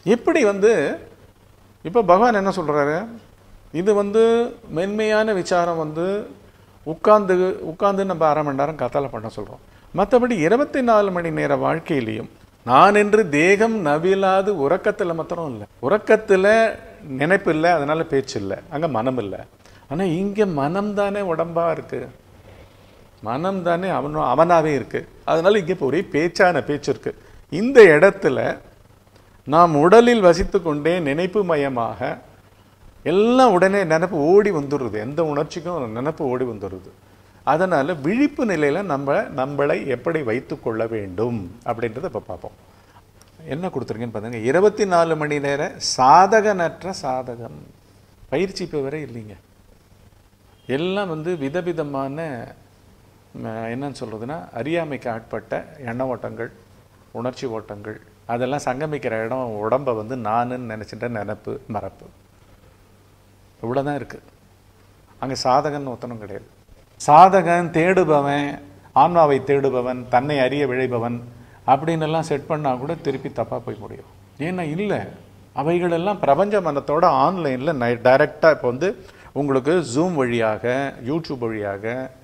எப்படி வந்து இப்போ பகவான் என்ன சொல்றாரு இது வந்து மென்மையான விசாரம் வந்து உட்கார்ந்து உட்கார்ந்து நம்ம அரை மணி நேரம் கத்தால பண்ண சொல்கிறோம் மற்றபடி இருபத்தி நாலு மணி நேர வாழ்க்கையிலையும் நான் என்று தேகம் நவிலாது உறக்கத்தில் மாத்திரம் இல்லை உறக்கத்தில் நினைப்பு இல்லை அதனால பேச்சு இல்லை அங்கே மனம் இல்லை ஆனால் இங்கே மனம் தானே உடம்பா இருக்கு மனம் தானே அவனும் அவனாவே இருக்கு அதனால இங்கே இப்போ ஒரே பேச்சான பேச்சு இருக்கு இந்த இடத்துல நாம் உடலில் வசித்து கொண்டே நினைப்பு மயமாக எல்லாம் உடனே நினப்பு ஓடி வந்துடுறது எந்த உணர்ச்சிக்கும் நினப்பு ஓடி வந்துடுறது அதனால விழிப்பு நிலையில நம்ம நம்மளை எப்படி வைத்து கொள்ள வேண்டும் அப்படின்றத இப்போ பார்ப்போம் என்ன கொடுத்துருக்கேன்னு பாருங்க இருபத்தி நாலு மணி நேர சாதகனற்ற சாதகம் பயிற்சி இப்போ வரை இல்லைங்க எல்லாம் வந்து விதவிதமான ம, என்னன்னு சொல்றதுன்னா அறியாமைக்கு ஆட்பட்ட எண்ண ஓட்டங்கள் உணர்ச்சி ஓட்டங்கள் அதெல்லாம் சங்கமிக்கிற இடம் உடம்பை வந்து நானுன்னு நினச்சிட்ட நினப்பு மறப்பு இவ்வளோதான் இருக்கு அங்கே சாதகன் ஒத்தனும் கிடையாது சாதகன் தேடுபவன் ஆன்மாவை தேடுபவன் தன்னை அறிய விழைபவன் அப்படின்னு எல்லாம் செட் பண்ணா கூட திருப்பி தப்பாக போய் முடியும் ஏன்னா இல்லை அவைகளெல்லாம் பிரபஞ்ச மனத்தோட ஆன்லைனில் நை டைரெக்டாக இப்போ வந்து உங்களுக்கு ஜூம் வழியாக யூடியூப் வழியாக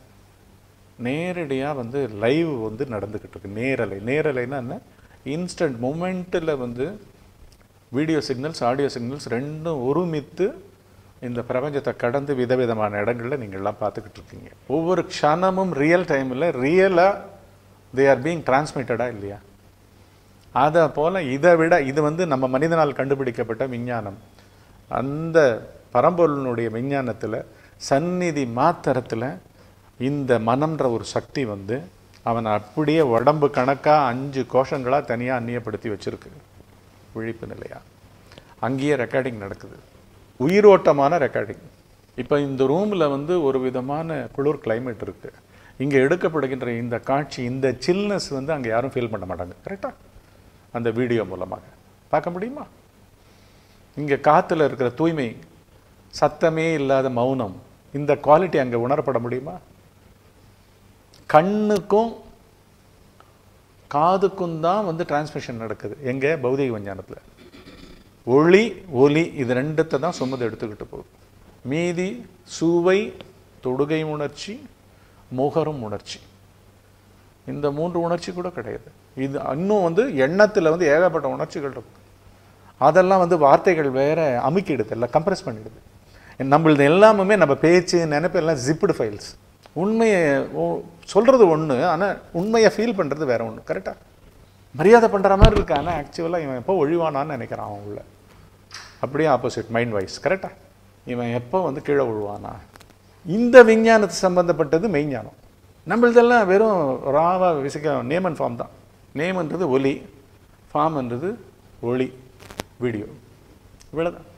நேரடியாக வந்து லைவ் வந்து நடந்துக்கிட்டு இருக்கு நேரலை நேரலைன்னா என்ன இன்ஸ்டன்ட் மூமெண்ட்டில் வந்து வீடியோ சிக்னல்ஸ் ஆடியோ சிக்னல்ஸ் ரெண்டும் ஒருமித்து இந்த பிரபஞ்சத்தை கடந்து விதவிதமான இடங்கள்ல நீங்கள்லாம் பார்த்துக்கிட்டு இருக்கீங்க ஒவ்வொரு க்ஷணமும் ரியல் டைமில் ரியலாக தே ஆர் பீங் டிரான்ஸ்மிட்டடா இல்லையா அதை போல இதை விட இது வந்து நம்ம மனிதனால் கண்டுபிடிக்கப்பட்ட விஞ்ஞானம் அந்த பரம்பொருளினுடைய விஞ்ஞானத்தில் சந்நிதி மாத்திரத்தில் இந்த மனம்ன்ற ஒரு சக்தி வந்து அவனை அப்படியே உடம்பு கணக்காக அஞ்சு கோஷங்களாக தனியாக அந்நியப்படுத்தி வச்சிருக்கு விழிப்பு நிலையா அங்கேயே ரெக்கார்டிங் நடக்குது உயிரோட்டமான ரெக்கார்டிங் இப்போ இந்த ரூமில் வந்து ஒரு விதமான குளிர் climate இருக்கு இங்கே எடுக்கப்படுகின்ற இந்த காட்சி இந்த சில்னஸ் வந்து அங்கே யாரும் ஃபீல் பண்ண மாட்டாங்க கரெக்டாக அந்த வீடியோ மூலமாக பார்க்க முடியுமா இங்கே காற்றுல இருக்கிற தூய்மை சத்தமே இல்லாத மௌனம் இந்த குவாலிட்டி அங்கே உணரப்பட முடியுமா கண்ணுக்கும் காதுக்கும் தான் வந்து டிரான்ஸ்மிஷன் நடக்குது எங்க பௌதிக விஞ்ஞானத்தில் ஒளி ஒலி இது ரெண்டுத்தை தான் சுமந்து எடுத்துக்கிட்டு போகுது மீதி சுவை தொடுகை உணர்ச்சி முகரும் உணர்ச்சி இந்த மூன்று உணர்ச்சி கூட கிடையாது இது இன்னும் வந்து எண்ணத்தில் வந்து ஏகப்பட்ட உணர்ச்சிகள் இருக்கு அதெல்லாம் வந்து வார்த்தைகள் வேற அமுக்கிடுது எல்லாம் கம்ப்ரெஸ் பண்ணிடுது நம்மளது எல்லாமே நம்ம பேச்சு நினைப்பு எல்லாம் ஜிப்டு ஃபைல்ஸ் உண்மையை ஓ- சொல்றது ஒன்று ஆனால் உண்மையை ஃபீல் பண்ணுறது வேற ஒன்று கரெக்டாக மரியாதை பண்ணுற மாதிரி இருக்கு ஆனால் ஆக்சுவலாக இவன் எப்போ ஒழிவானான்னு நினைக்கிறான் அவன் உள்ள அப்படியே ஆப்போசிட் மைண்ட் வைஸ் கரெக்டா இவன் எப்போ வந்து கீழே விழுவானா இந்த விஞ்ஞானத்து சம்பந்தப்பட்டது மெய்ஞானம் நம்மளதெல்லாம் வெறும் ராவா விசிக்க நேம் அண்ட் ஃபார்ம் தான் நேம்ன்றது ஒலி ஃபார்ம்ன்றது ஒளி வீடியோ இவ்வளோதான்